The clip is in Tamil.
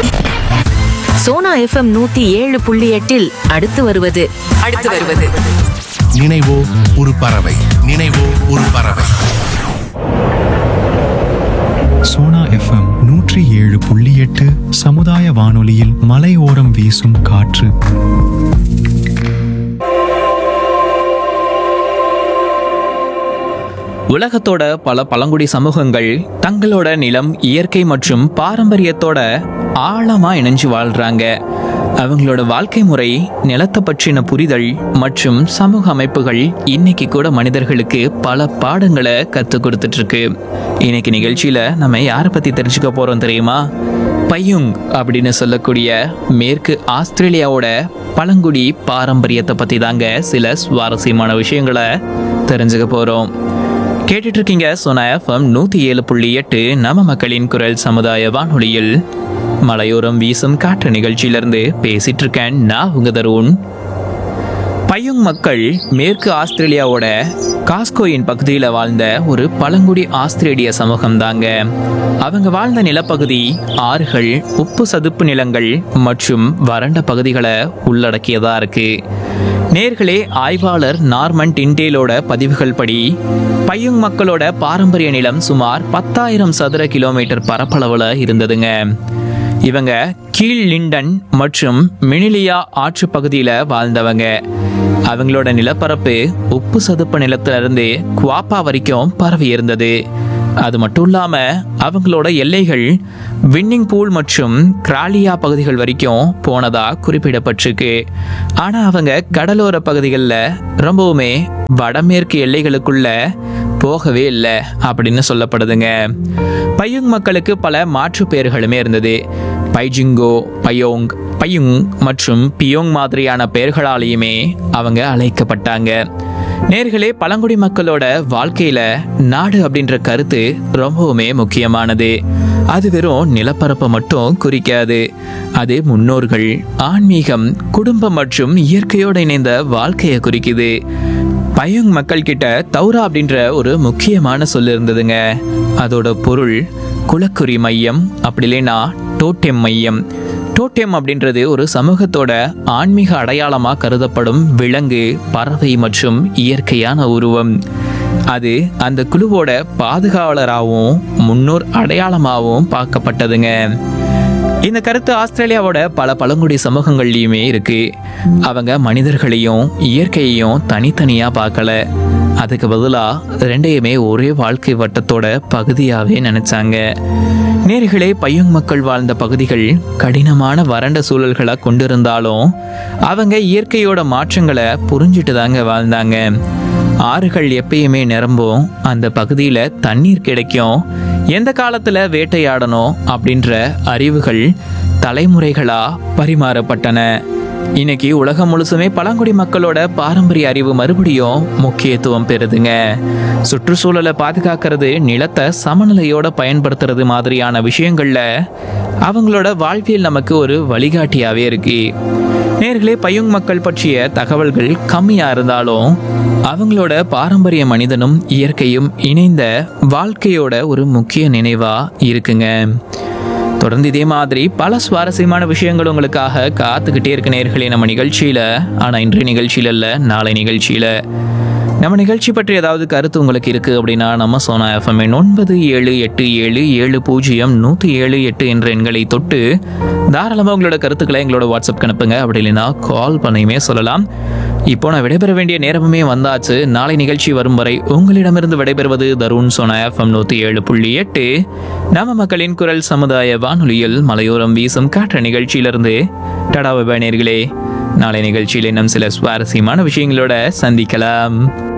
சோனா எஃப்எம் நூத்தி ஏழு புள்ளி எட்டில் அடுத்து வருவது அடுத்து வருவது நினைவோ ஒரு பறவை நினைவோ ஒரு பறவை சோனா எஃப்எம் நூற்றி ஏழு புள்ளி எட்டு சமுதாய வானொலியில் மலையோரம் வீசும் காற்று உலகத்தோட பல பழங்குடி சமூகங்கள் தங்களோட நிலம் இயற்கை மற்றும் பாரம்பரியத்தோட ஆழமா இணைஞ்சு வாழ்றாங்க அவங்களோட வாழ்க்கை முறை நிலத்தை பற்றின புரிதல் மற்றும் சமூக அமைப்புகள் இன்னைக்கு கூட மனிதர்களுக்கு பல பாடங்களை கற்றுக் கொடுத்துட்டு இருக்கு இன்னைக்கு நிகழ்ச்சியில நம்ம யாரை பத்தி தெரிஞ்சுக்க போறோம் தெரியுமா பையுங் அப்படின்னு சொல்லக்கூடிய மேற்கு ஆஸ்திரேலியாவோட பழங்குடி பாரம்பரியத்தை பத்தி தாங்க சில சுவாரஸ்யமான விஷயங்களை தெரிஞ்சுக்க போறோம் கேட்டுட்டு இருக்கீங்க சோனா எஃப்எம் நூத்தி ஏழு புள்ளி எட்டு நம்ம மக்களின் குரல் சமுதாய வானொலியில் மலையோரம் வீசும் காற்று நிகழ்ச்சியிலிருந்து பேசிட்டு இருக்கேன் நான் உங்க தருண் பையுங் மக்கள் மேற்கு ஆஸ்திரேலியாவோட காஸ்கோயின் பகுதியில் வாழ்ந்த ஒரு பழங்குடி ஆஸ்திரேலிய சமூகம் தாங்க அவங்க வாழ்ந்த நிலப்பகுதி ஆறுகள் உப்பு சதுப்பு நிலங்கள் மற்றும் வறண்ட பகுதிகளை உள்ளடக்கியதா இருக்கு நேர்களே ஆய்வாளர் நார்மன் டிண்டேலோட பதிவுகள் படி பையுங் மக்களோட பாரம்பரிய நிலம் சுமார் பத்தாயிரம் சதுர கிலோமீட்டர் பரப்பளவுல இருந்ததுங்க இவங்க கீழ் லிண்டன் மற்றும் மினிலியா ஆற்று பகுதியில் வாழ்ந்தவங்க அவங்களோட நிலப்பரப்பு உப்பு சதுப்பு நிலத்திலிருந்து குவாப்பா வரைக்கும் பரவி இருந்தது அது மட்டும் இல்லாம அவங்களோட எல்லைகள் வின்னிங் பூல் மற்றும் கிராலியா பகுதிகள் வரைக்கும் போனதா குறிப்பிடப்பட்டிருக்கு ஆனா அவங்க கடலோர பகுதிகளில் ரொம்பவுமே வடமேற்கு எல்லைகளுக்குள்ள போகவே இல்லை அப்படின்னு சொல்லப்படுதுங்க பையுங் மக்களுக்கு பல மாற்று பெயர்களுமே இருந்தது பைஜிங்கோ பயோங் பையுங் மற்றும் பியோங் மாதிரியான பெயர்களாலேயுமே அவங்க அழைக்கப்பட்டாங்க நேர்களே பழங்குடி மக்களோட வாழ்க்கையில நாடு அப்படின்ற கருத்து ரொம்பவுமே முக்கியமானது அது வெறும் நிலப்பரப்பை மட்டும் குறிக்காது அது முன்னோர்கள் ஆன்மீகம் குடும்பம் மற்றும் இயற்கையோட இணைந்த வாழ்க்கையை குறிக்குது பயோங் மக்கள் கிட்ட தௌரா அப்படின்ற ஒரு முக்கியமான சொல் இருந்ததுங்க அதோட பொருள் குலக்குறி மையம் அப்படி இல்லைன்னா டோட்டெம் மையம் டோட்டெம் அப்படின்றது ஒரு சமூகத்தோட ஆன்மீக அடையாளமாக கருதப்படும் விலங்கு பறவை மற்றும் இயற்கையான உருவம் அது அந்த குழுவோட பாதுகாவலராகவும் முன்னோர் அடையாளமாகவும் பார்க்கப்பட்டதுங்க இந்த கருத்து ஆஸ்திரேலியாவோட பல பழங்குடி சமூகங்கள்லையுமே இருக்கு அவங்க மனிதர்களையும் இயற்கையையும் தனித்தனியா பார்க்கல அதுக்கு பதிலா ரெண்டையுமே ஒரே வாழ்க்கை வட்டத்தோட பகுதியாவே நினைச்சாங்க நேர்களே பையுங் மக்கள் வாழ்ந்த பகுதிகள் கடினமான வறண்ட சூழல்களை கொண்டிருந்தாலும் அவங்க இயற்கையோட மாற்றங்களை புரிஞ்சுட்டு தாங்க வாழ்ந்தாங்க ஆறுகள் எப்பயுமே நிரம்பும் அந்த பகுதியில் தண்ணீர் கிடைக்கும் எந்த காலத்தில் வேட்டையாடணும் அப்படின்ற அறிவுகள் தலைமுறைகளா பரிமாறப்பட்டன இன்னைக்கு உலகம் முழுசுமே பழங்குடி மக்களோட பாரம்பரிய அறிவு மறுபடியும் முக்கியத்துவம் பெறுதுங்க சுற்றுச்சூழலை பாதுகாக்கிறது நிலத்தை சமநிலையோட பயன்படுத்துறது மாதிரியான விஷயங்கள்ல அவங்களோட வாழ்வியல் நமக்கு ஒரு வழிகாட்டியாவே இருக்கு நேர்களே பையுங் மக்கள் பற்றிய தகவல்கள் கம்மியா இருந்தாலும் அவங்களோட பாரம்பரிய மனிதனும் இயற்கையும் இணைந்த வாழ்க்கையோட ஒரு முக்கிய நினைவா இருக்குங்க தொடர்ந்து இதே மாதிரி பல சுவாரஸ்யமான விஷயங்கள் உங்களுக்காக காத்துக்கிட்டே இருக்க நேர்களே நம்ம நிகழ்ச்சியில ஆனா இன்றைய நிகழ்ச்சியில இல்ல நாளை நிகழ்ச்சியில நம்ம நிகழ்ச்சி பற்றி ஏதாவது கருத்து உங்களுக்கு இருக்கு அப்படின்னா நம்ம சோனா எஃப்எம் ஒன்பது ஏழு எட்டு ஏழு ஏழு பூஜ்ஜியம் நூற்றி ஏழு எட்டு என்ற எண்களை தொட்டு தாராளமாக உங்களோட கருத்துக்களை எங்களோட வாட்ஸ்அப் அனுப்புங்க அப்படி இல்லைன்னா கால் பண்ணியுமே சொல்லலாம் இப்போ நான் விடைபெற வேண்டிய நேரமுமே வந்தாச்சு நாளை நிகழ்ச்சி வரும் வரை உங்களிடமிருந்து விடைபெறுவது தருண் சோனா எஃப்எம் நூற்றி ஏழு புள்ளி எட்டு நம்ம மக்களின் குரல் சமுதாய வானொலியில் மலையோரம் வீசும் காற்ற நிகழ்ச்சியிலிருந்து டடா நேர்களே நாளை நிகழ்ச்சியில் இன்னும் சில சுவாரஸ்யமான விஷயங்களோட சந்திக்கலாம்